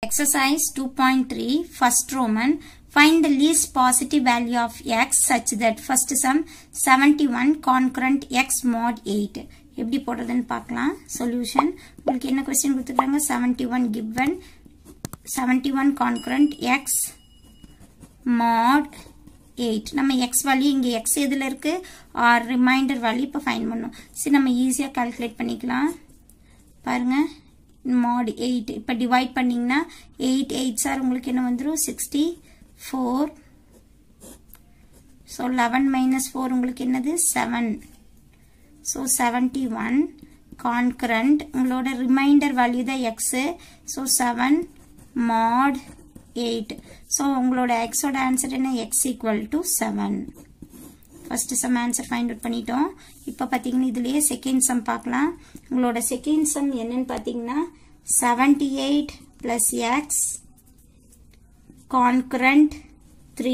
Exercise 2.3 First Roman Find the least positive value of x such that first sum 71 concurrent x mod 8 எப்படி போடுறதுன்னு பார்க்கலாம் solution உங்களுக்கு என்ன question கொடுத்துருக்காங்க 71 given 71 concurrent x mod 8 நம்ம x value இங்கே x எதில் இருக்கு ஆர் ரிமைண்டர் வேல்யூ இப்போ ஃபைன் பண்ணோம் சரி நம்ம ஈஸியாக கால்குலேட் பண்ணிக்கலாம் பாருங்க mod 8 இப்போ டிவைட் பண்ணிங்கன்னா எயிட் எயிட் சார் உங்களுக்கு என்ன வந்துடும் sixty four so eleven minus four உங்களுக்கு என்னது seven so seventy one congruent உங்களோட ரிமைண்டர் வேல்யூ தான் x so seven mod eight so உங்களோட எக்ஸோட ஆன்சர் என்ன x equal to seven first sum answer find out பண்ணிட்டோம் இப்போ பார்த்தீங்கன்னா இதுலேயே செகண்ட் சம் பார்க்கலாம் உங்களோட செகண்ட் சம் என்னன்னு பார்த்தீங்கன்னா seventy eight plus x congruent three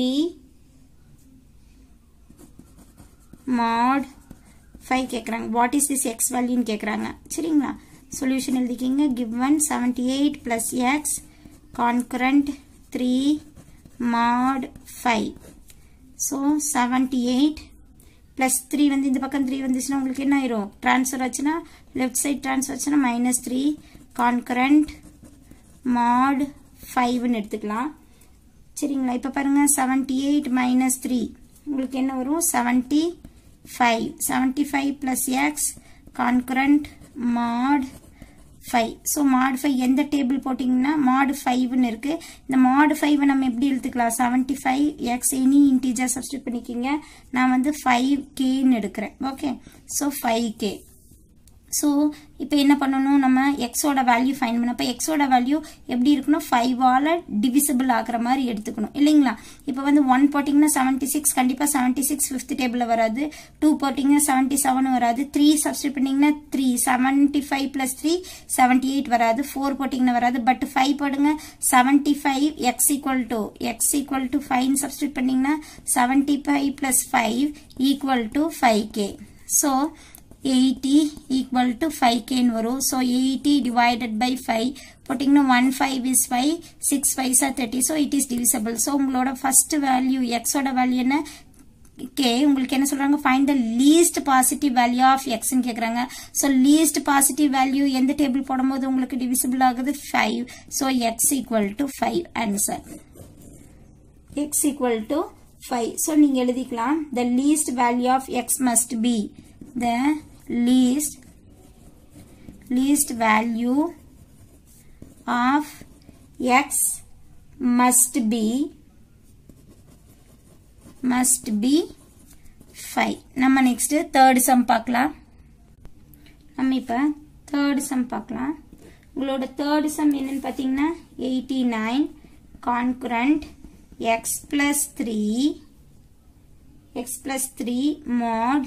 mod five கேட்குறாங்க வாட் இஸ் திஸ் எக்ஸ் வேல்யூன்னு கேட்குறாங்க சரிங்களா சொல்யூஷன் எழுதிக்கிங்க given seventy eight plus x congruent three mod five so seventy eight plus three வந்து இந்த பக்கம் த்ரீ வந்துச்சுன்னா உங்களுக்கு என்ன ஆயிரும் ட்ரான்ஸ்ஃபர் ஆச்சுன்னா லெஃப்ட் சைட் ட்ரான்ஸ்ஃபர் ஆச்சுன்னா மைனஸ் த்ரீ கான்கரண்ட் மாட் ஃபைவ்னு எடுத்துக்கலாம் சரிங்களா இப்போ பாருங்கள் செவன்டி எயிட் மைனஸ் த்ரீ உங்களுக்கு என்ன வரும் seventy five seventy five plus x congruent mod five so mod five எந்த டேபிள் போட்டிங்கன்னா மாடு ஃபைவ்னு இருக்கு இந்த மாடு ஃபைவ் நம்ம எப்படி எழுத்துக்கலாம் seventy five x any integer substitute பண்ணிக்கிங்க நான் வந்து ஃபைவ் கேன்னு எடுக்கிறேன் okay so five k so இப்போ என்ன பண்ணணும் நம்ம எக்ஸோட வேல்யூ ஃபைன் பண்ண இப்போ எக்ஸோட வேல்யூ எப்படி இருக்கணும் ஃபைவால் டிவிசிபிள் ஆகிற மாதிரி எடுத்துக்கணும் இல்லைங்களா இப்போ வந்து ஒன் போட்டிங்கன்னா செவன்ட்டி சிக்ஸ் கண்டிப்பாக செவன்ட்டி சிக்ஸ் ஃபிஃப்த் டேபிளில் வராது டூ போட்டிங்கன்னா செவன்ட்டி செவன் வராது த்ரீ சப்ஸ்டியூட் பண்ணிங்கன்னா three seventy five plus three seventy eight வராது ஃபோர் போட்டிங்கன்னா வராது பட் ஃபைவ் போடுங்க seventy five x equal to x equal to five substitute பண்ணிங்கன்னா seventy five plus five equal to five k so 80 equal to 5k வரும் so 80 divided by 5 போட்டிங்கன்னா 1 5 is 5 6 5 are 30 so it is divisible so உங்களோட first value x ஓட value என்ன k உங்களுக்கு என்ன சொல்றாங்க find the least positive value of x ன்னு கேக்குறாங்க so least positive value எந்த டேபிள் போடும்போது உங்களுக்கு divisible ஆகுது 5 so x equal to 5 answer x equal to 5 so நீங்க எழுதிக்கலாம் the least value of x must be the least least value of x must be must be 5 நம்ம next third sum பார்க்கலாம் நம்ம இப்போ third sum பார்க்கலாம் உங்களோட third sum என்னன்னு பார்த்தீங்கன்னா 89 concurrent x plus 3 x plus 3 mod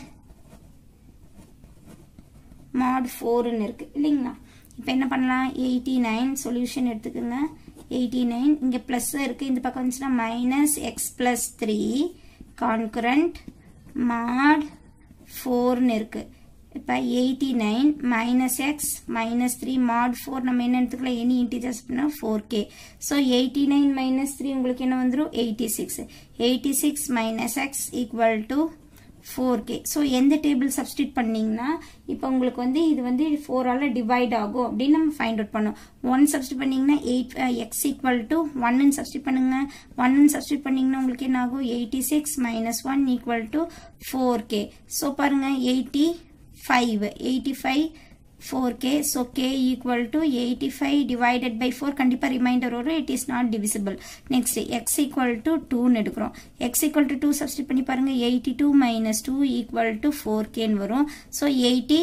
mod 4ன்னு இருக்கு இல்லைங்களா இப்போ என்ன பண்ணலாம் எயிட்டி நைன் சொல்யூஷன் எடுத்துக்கோங்க எயிட்டி நைன் இங்கே ப்ளஸ் இருக்கு இந்த பக்கம் வந்துச்சுன்னா minus x plus three congruent mod ஃபோர்னு இருக்கு இப்போ eighty nine minus x minus three mod four நம்ம என்ன எடுத்துக்கலாம் எனி இன்டீஜர்ஸ் பண்ணால் four k so eighty nine minus three உங்களுக்கு என்ன வந்துடும் eighty six eighty six minus x equal to four k so எந்த டேபிள் சப்ஸ்டியூட் பண்ணிங்கன்னா இப்போ உங்களுக்கு வந்து இது வந்து ஃபோரால் டிவைட் ஆகும் அப்படின்னு நம்ம ஃபைண்ட் அவுட் பண்ணோம் ஒன் சப்ஸ்டியூட் பண்ணிங்கன்னா எயிட் எக்ஸ் ஈக்குவல் டு ஒன்னு சப்ஸ்டியூட் பண்ணுங்க ஒன்னு சப்ஸ்டியூட் பண்ணிங்கன்னா உங்களுக்கு என்ன ஆகும் eighty six minus one equal to four k so பாருங்க eighty five eighty five 4k so k equal to 85 divided by 4 கண்டிப்பா ரிமைண்டர் வரும் it is not divisible next x equal to 2 எடுக்கிறோம் x equal to 2 substitute பண்ணி பாருங்க 82 minus 2 equal to 4k வரும் so 80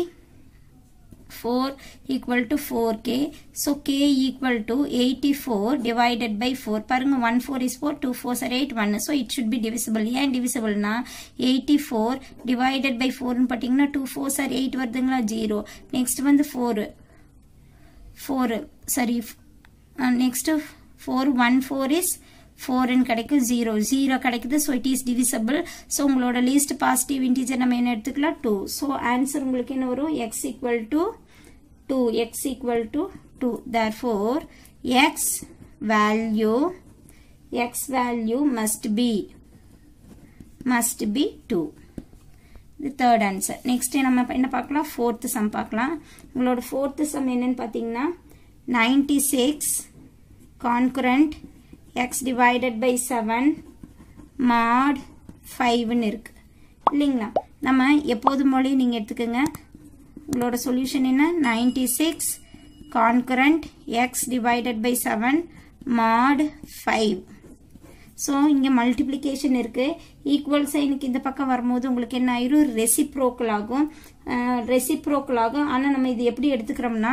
4 equal to 4k so k equal to 84 divided by 4 பாருங்க 1 4 is 4 2 4 are 8 1 so it should be divisible ஏன் divisible னா 84 divided by 4 னு பார்த்தீங்கன்னா 2 4 are 8 வருதுங்களா 0 next வந்து 4 4 sorry next 4 1 4 is 4 கிடைக்கும் 0 0 கிடைக்குது so it is divisible so உங்களோட least positive integer நம்ம என்ன எடுத்துக்கலாம் 2 so answer உங்களுக்கு என்ன வரும் x equal to 2 x equal to 2 therefore x value x value must be must be two இது தேர்ட் ஆன்சர் நெக்ஸ்ட் நம்ம என்ன பார்க்கலாம் ஃபோர்த்து சம் பார்க்கலாம் உங்களோட ஃபோர்த்து சம் என்னன்னு பார்த்தீங்கன்னா ninety six congruent x divided by seven mod ஃபைவ்னு இருக்கு இல்லைங்களா நம்ம எப்போதும் போலே நீங்கள் எடுத்துக்கோங்க உங்களோட சொல்யூஷன் என்ன ninety six congruent x divided by seven mod five so இங்கே மல்டிப்ளிகேஷன் இருக்குது ஈக்குவல் சைனுக்கு இந்த பக்கம் வரும்போது உங்களுக்கு என்ன ஆயிரும் ரெசிப்ரோக்கல் ஆகும் ரெசிப்ரோக்கல் ஆகும் ஆனால் நம்ம இது எப்படி எடுத்துக்கிறோம்னா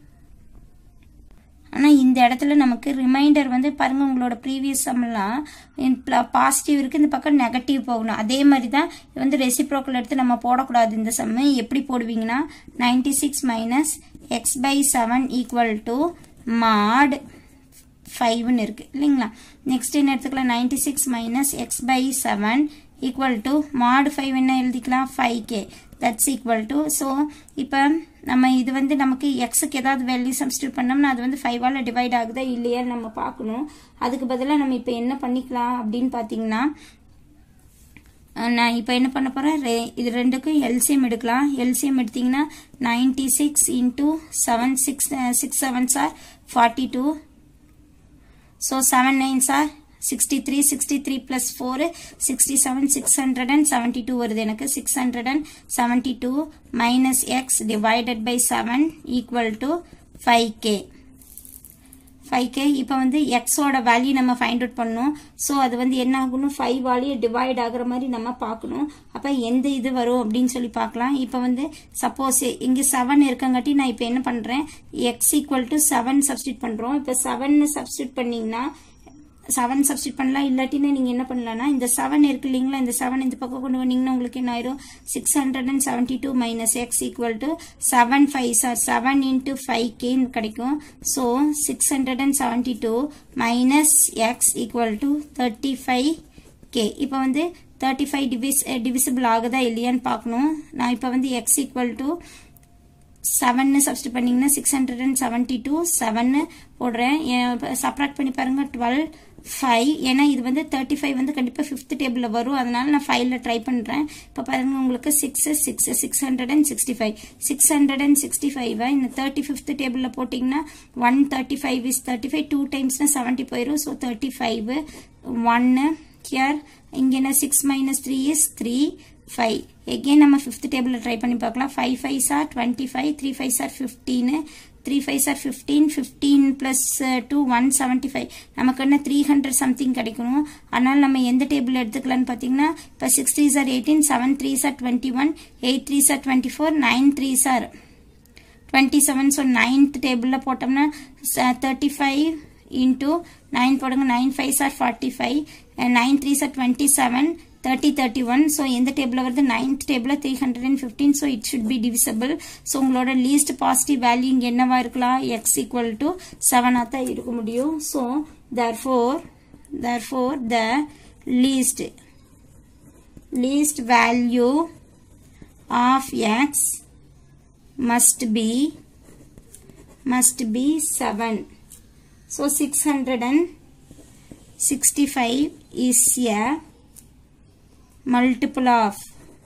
ஆனால் இந்த இடத்துல நமக்கு ரிமைண்டர் வந்து பாருங்கள் உங்களோட ப்ரீவியஸ் சம்லாம் பாசிட்டிவ் இருக்குது இந்த பக்கம் நெகட்டிவ் போகணும் அதே மாதிரி தான் இது வந்து ரெசிப்ரோக்கல் எடுத்து நம்ம போடக்கூடாது இந்த சம்மு எப்படி போடுவீங்கன்னா ninety six minus x by seven equal to mod ஃபைவ்னு இருக்குது இல்லைங்களா நெக்ஸ்ட் என்ன எடுத்துக்கலாம் ninety six minus x by seven equal to mod five என்ன எழுதிக்கலாம் five k that's equal to so இப்போ நம்ம இது வந்து நமக்கு எக்ஸுக்கு ஏதாவது வேல்யூ சப்ஸ்டியூட் பண்ணோம்னா அது வந்து ஃபைவால் டிவைட் ஆகுதா இல்லையான்னு நம்ம பார்க்கணும் அதுக்கு பதிலாக நம்ம இப்போ என்ன பண்ணிக்கலாம் அப்படின்னு பார்த்தீங்கன்னா நான் இப்போ என்ன பண்ண போகிறேன் இது ரெண்டுக்கும் எல்சிஎம் எடுக்கலாம் எல்சிஎம் எடுத்தீங்கன்னா ninety six into seven six six seven are forty two so seven nine are sixty three sixty three plus four sixty seven six hundred and seventy two வருது எனக்கு six hundred and seventy two minus x divided by seven equal to five k five k இப்போ வந்து எக்ஸோட value நம்ம find out பண்ணணும் so அது வந்து என்ன ஆகணும் ஃபைவ் வாலியும் டிவைட் ஆகுற மாதிரி நம்ம பார்க்கணும் அப்போ எந்த இது வரும் அப்படின்னு சொல்லி பார்க்கலாம் இப்போ வந்து சப்போஸ் இங்கே செவன் இருக்கங்காட்டி நான் இப்போ என்ன பண்ணுறேன் x equal to seven substitute பண்ணுறோம் இப்போ செவன் சப்ஸ்டியூட் பண்ணிங்கன்னா செவன் சப்ஸ்டியூட் பண்ணலாம் இல்லாட்டினா நீங்கள் என்ன பண்ணலாம்னா இந்த செவன் இருக்கு இல்லைங்களா இந்த செவன் இந்த பக்கம் கொண்டு வந்தீங்கன்னா உங்களுக்கு என்ன ஆயிரும் six hundred and seventy two minus x equal to seven five are seven into five கேன்னு கிடைக்கும் so six hundred and seventy two minus x equal to thirty five k இப்போ வந்து தேர்ட்டி ஃபைவ் டிவிஸ் டிவிசிபிள் ஆகுதா இல்லையான்னு பார்க்கணும் நான் இப்போ வந்து எக்ஸ் ஈக்குவல் டு செவன்னு சப்ஸ்டியூட் பண்ணிங்கன்னா six hundred and seventy two செவன்னு போடுறேன் சப்ராக்ட் பண்ணி பாருங்க டுவெல் ஃபைவ் ஏன்னா இது வந்து தேர்ட்டி ஃபைவ் வந்து கண்டிப்பாக ஃபிஃப்த் டேபிளில் வரும் அதனால நான் ஃபைவ்ல ட்ரை பண்ணுறேன் இப்போ பாருங்க உங்களுக்கு six six six hundred and sixty five six hundred and sixty ஃபைவை இந்த தேர்ட்டி ஃபிஃப்த் டேபிளில் போட்டிங்கன்னா one thirty five is thirty five two டைம்ஸ்னா செவன்ட்டி போயிடும் ஸோ தேர்ட்டி ஃபைவ் ஒன்னு ஹியர் இங்கே என்ன six minus three is three five again நம்ம ஃபிஃப்த் டேபிளில் ட்ரை பண்ணி பார்க்கலாம் five five are twenty five three five are fifteen three five are fifteen fifteen plus two one seventy five நமக்கு என்ன three hundred something கிடைக்கணும் அதனால் நம்ம எந்த டேபிள் எடுத்துக்கலாம்னு பார்த்தீங்கன்னா இப்போ six three are eighteen seven three are twenty one eight three are twenty four nine three are twenty seven so ninth டேபிளில் போட்டோம்னா தேர்ட்டி ஃபைவ் இன்டூ நைன் போடுங்க nine five are forty five nine three are twenty seven thirty thirty one so எந்த டேபிளில் வருது ninth டேபிளில் three hundred and fifteen so it should be divisible so உங்களோட least positive value இங்கே என்னவா இருக்கலாம் X equal to செவனாக தான் இருக்க முடியும் so therefore therefore the least least value of x must be must be 7 so 665 is a multiple of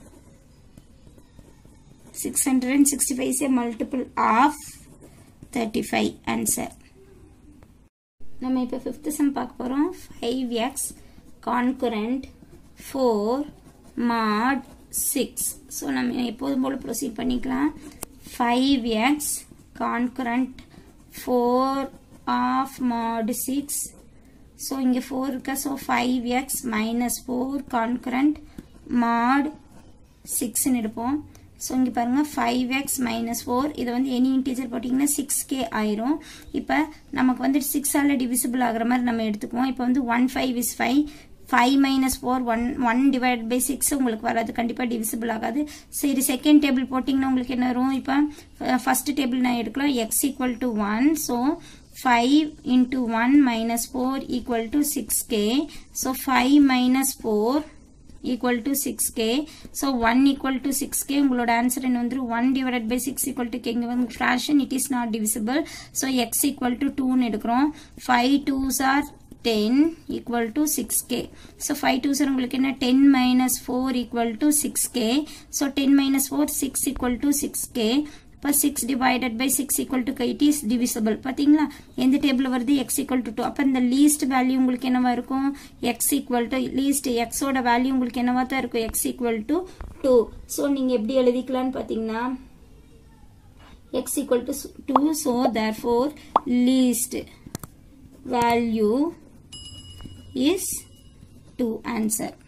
665 is a multiple of 35 answer நம்ம இப்போ fifth sum பார்க்க போகிறோம் five x congruent four mod six so நம்ம எப்போதும் போல் proceed பண்ணிக்கலாம் five x congruent four of mod six so இங்கே four இருக்கா so five x minus four congruent mod சிக்ஸ்ன்னு எடுப்போம் ஸோ இங்கே பாருங்கள் ஃபைவ் எக்ஸ் மைனஸ் ஃபோர் இதை வந்து எனி இன்டீஜர் போட்டிங்கன்னா சிக்ஸ் கே ஆயிரும் இப்போ நமக்கு வந்து சிக்ஸால் டிவிசிபிள் ஆகிற மாதிரி நம்ம எடுத்துக்குவோம் இப்போ வந்து one five is five five minus four one one divide by six உங்களுக்கு வராது கண்டிப்பாக டிவிசிபிள் ஆகாது சரி செகண்ட் டேபிள் போட்டிங்கன்னா உங்களுக்கு என்ன வரும் இப்போ ஃபர்ஸ்ட் டேபிள் நான் எடுக்கலாம் x equal to one so 5 into 1 minus 4 equal to 6k. So 5 minus 4 equal to six k so one equal to six k உங்களோட ஆன்சர் என்ன வந்துடும் one divide by six equal to k இங்கே வந்து fraction it is not divisible so x equal to டூன்னு எடுக்கிறோம் five twos are ten equal to six k so five two are உங்களுக்கு என்ன ten minus four equal to six k so ten minus four six equal to six k இப்போ six divided by six equal to it is divisible பார்த்தீங்களா எந்த table வருது X equal to two அப்போ இந்த least value உங்களுக்கு என்னவா இருக்கும் x equal to least எக்ஸோட வேல்யூ உங்களுக்கு என்னவா தான் இருக்கும் x equal to two so நீங்கள் எப்படி எழுதிக்கலாம்னு பார்த்தீங்கன்னா x equal to two so therefore least value is 2 answer